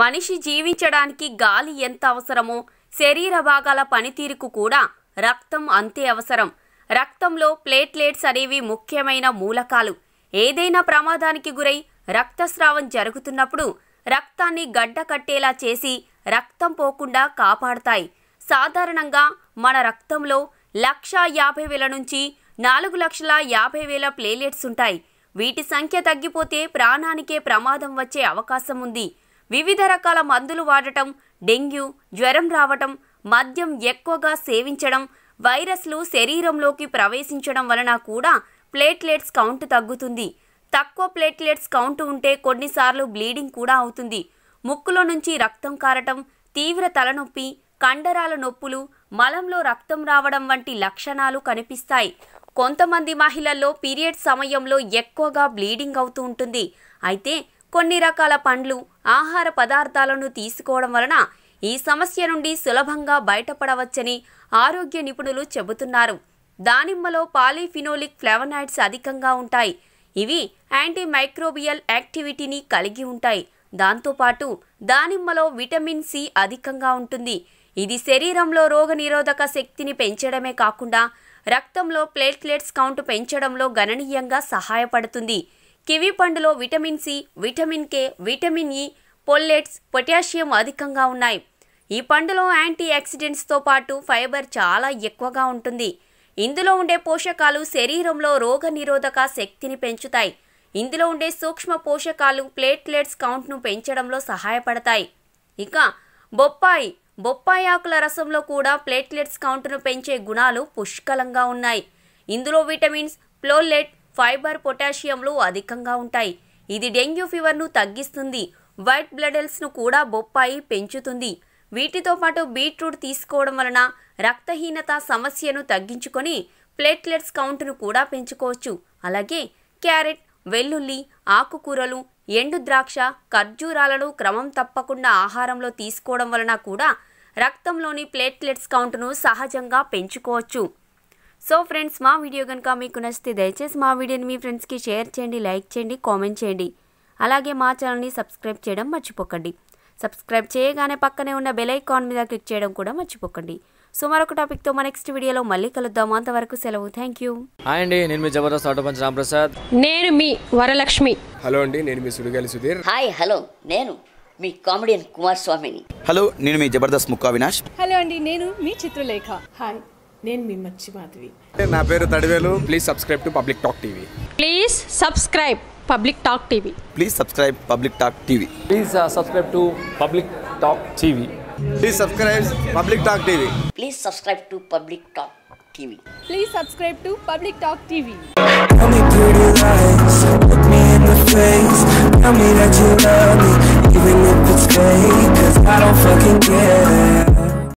మనిషి జీవించడానికి గాలి ఎంత అవసరమో శరీర భాగాల పనితీరుకు కూడా రక్తం అంతే అవసరం రక్తంలో ప్లేట్లెట్స్ అనేవి ముఖ్యమైన మూలకాలు ఏదైనా ప్రమాదానికి గురై రక్తస్రావం జరుగుతున్నప్పుడు రక్తాన్ని గడ్డ కట్టేలా చేసి రక్తం పోకుండా కాపాడతాయి సాధారణంగా మన రక్తంలో లక్ష యాభై వేల నుంచి నాలుగు లక్షల యాభై వేల ప్లేలెట్స్ ఉంటాయి వీటి సంఖ్య తగ్గిపోతే ప్రాణానికే ప్రమాదం వచ్చే అవకాశం ఉంది వివిధ రకాల మందులు వాడటం డెంగ్యూ జ్వరం రావటం మద్యం ఎక్కువగా సేవించడం వైరస్లు శరీరంలోకి ప్రవేశించడం వలన కూడా ప్లేట్లెట్స్ కౌంట్ తగ్గుతుంది తక్కువ ప్లేట్లెట్స్ కౌంట్ ఉంటే కొన్నిసార్లు బ్లీడింగ్ కూడా అవుతుంది ముక్కులో నుంచి రక్తం కారటం తీవ్ర తలనొప్పి కండరాల నొప్పులు మలంలో రక్తం రావడం వంటి లక్షణాలు కనిపిస్తాయి కొంతమంది మహిళల్లో పీరియడ్ సమయంలో ఎక్కువగా బ్లీడింగ్ అవుతూ ఉంటుంది అయితే కొన్ని రకాల పండ్లు ఆహార పదార్థాలను తీసుకోవడం వలన ఈ సమస్య నుండి సులభంగా బయటపడవచ్చని ఆరోగ్య నిపుణులు చెబుతున్నారు దానిమ్మలో పాలీఫినోలిక్ ఫ్లేవనాయిడ్స్ అధికంగా ఉంటాయి ఇవి యాంటీ మైక్రోబియల్ యాక్టివిటీని కలిగి ఉంటాయి దాంతోపాటు దానిమ్మలో విటమిన్ సి అధికంగా ఉంటుంది ఇది శరీరంలో రోగనిరోధక శక్తిని పెంచడమే కాకుండా రక్తంలో ప్లేట్లెట్స్ కౌంట్ పెంచడంలో గణనీయంగా సహాయపడుతుంది కివి పండులో vitamin C vitamin K vitamin E పొల్లెట్స్ పొటాషియం అధికంగా ఉన్నాయి ఈ పండులో యాంటీ ఆక్సిడెంట్స్తో పాటు ఫైబర్ చాలా ఎక్కువగా ఉంటుంది ఇందులో ఉండే పోషకాలు శరీరంలో రోగ నిరోధక శక్తిని పెంచుతాయి ఇందులో ఉండే సూక్ష్మ పోషకాలు ప్లేట్లెట్స్ కౌంట్ను పెంచడంలో సహాయపడతాయి ఇక బొప్పాయి బొప్పాయి ఆకుల రసంలో కూడా ప్లేట్లెట్స్ కౌంట్ను పెంచే గుణాలు పుష్కలంగా ఉన్నాయి ఇందులో విటమిన్స్ ప్లోలెట్ ఫైబర్ పొటాషియంలు అధికంగా ఉంటాయి ఇది డెంగ్యూ ఫీవర్ను తగ్గిస్తుంది వైట్ బ్లడెల్స్ను కూడా బొప్పాయి పెంచుతుంది వీటితో పాటు బీట్రూట్ తీసుకోవడం వలన రక్తహీనత సమస్యను తగ్గించుకొని ప్లేట్లెట్స్ కౌంట్ను కూడా పెంచుకోవచ్చు అలాగే క్యారెట్ వెల్లుల్లి ఆకుకూరలు ఎండు ద్రాక్ష ఖర్జూరాలను క్రమం తప్పకుండా ఆహారంలో తీసుకోవడం వలన కూడా రక్తంలోని ప్లేట్లెట్స్ కౌంట్ను సహజంగా పెంచుకోవచ్చు సో ఫ్రెండ్స్ మా వీడియో కనుక మీకు నచ్చితే దయచేసి మా వీడియోని మీ ఫ్రెండ్స్కి షేర్ చేయండి లైక్ చేయండి కామెంట్ చేయండి అలాగే మా ఛానల్ని సబ్స్క్రైబ్ చేయడం మర్చిపోకండి సబ్స్క్రైబ్ చేయగానే పక్కనే ఉన్న బెల్ ఐకాన్ మీద క్లిక్ చేయడం కూడా మర్చిపోకండి సో మరొక టాపిక్తో మా నెక్స్ట్ వీడియోలో మళ్ళీ కలుద్దాం అంతవరకు సెలవు థ్యాంక్ యూ హాయ్ అండి నేను మీ జబర్దస్త్ ఆటో పంచ్ రాంప్రసాద్ నేను మీ వరలక్ష్మి హలో అండి నేను మీ సుడిగాలి సుధీర్ హాయ్ హలో నేను మీ కామెడియన్ కుమార్ స్వామిని హలో నేను మీ జబర్దస్త్ ముక్కా వినాష్ హలో అండి నేను మీ చిత్రలేఖ హాయ్ నేను మీ మచ్చి మాధవి నా పేరు Tadivelu please subscribe to public talk TV please subscribe public talk TV please subscribe public talk TV please subscribe to public talk TV please subscribe public talk TV please subscribe to public talk TV please subscribe to public talk TV Tell me pretty lies, look me in the face Tell me that you love me, even if it's fake Cause I don't fucking get it